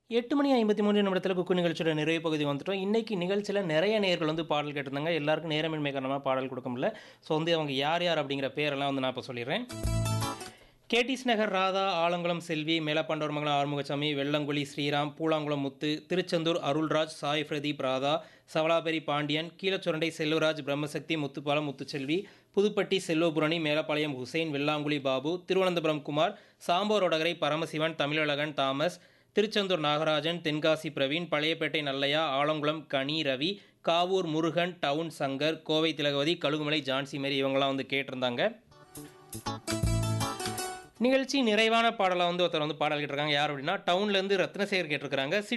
எட்டு மணி ஐம்பத்தி மூன்று நிமிடத்தில் குக்கு நிகழ்ச்சியோட நிறைவு பகுதி வந்துட்டோம் இன்னைக்கு நிகழ்ச்சியில் நிறைய நேர்கள் வந்து பாடல் கேட்டிருந்தாங்க எல்லாருக்கும் நேரமின்மை காரணமாக பாடல் கொடுக்க முடியல ஸோ வந்து அவங்க யார் யார் அப்படிங்கிற பேரெல்லாம் வந்து நான் இப்போ சொல்லிடுறேன் கேடிஸ் நகர் ராதா ஆலங்குளம் செல்வி மேலப்பாண்டவர்மங்கலம் ஆறுமுகசாமி வெள்ளங்குழி ஸ்ரீராம் பூலாங்குளம் முத்து திருச்செந்தூர் அருள்ராஜ் சாய் பிரதீப் ராதா சவலாபெரி பாண்டியன் கீழச்சுரண்டை செல்வராஜ் பிரம்மசக்தி முத்துப்பாலம் முத்துச்செல்வி புதுப்பட்டி செல்வபுரணி மேலப்பாளையம் ஹுசைன் வெள்ளாங்குழி பாபு திருவனந்தபுரம் குமார் சாம்போரோடகரை பரமசிவன் தமிழழகன் தாமஸ் திருச்செந்தூர் நாகராஜன் தென்காசி பிரவீன் பழையப்பேட்டை நல்லையா ஆலங்குளம் கனி ரவி காவூர் முருகன் டவுன் சங்கர் கோவை திலகவதி கழுகுமலை ஜான்சி மேரி இவங்கெல்லாம் வந்து கேட்டிருந்தாங்க நிகழ்ச்சி நிறைவான பாடலை வந்து ஒருத்தர் வந்து பாடல் கேட்டிருக்காங்க யார் அப்படின்னா டவுன்லேருந்து ரத்னசேகர் கேட்டிருக்காங்க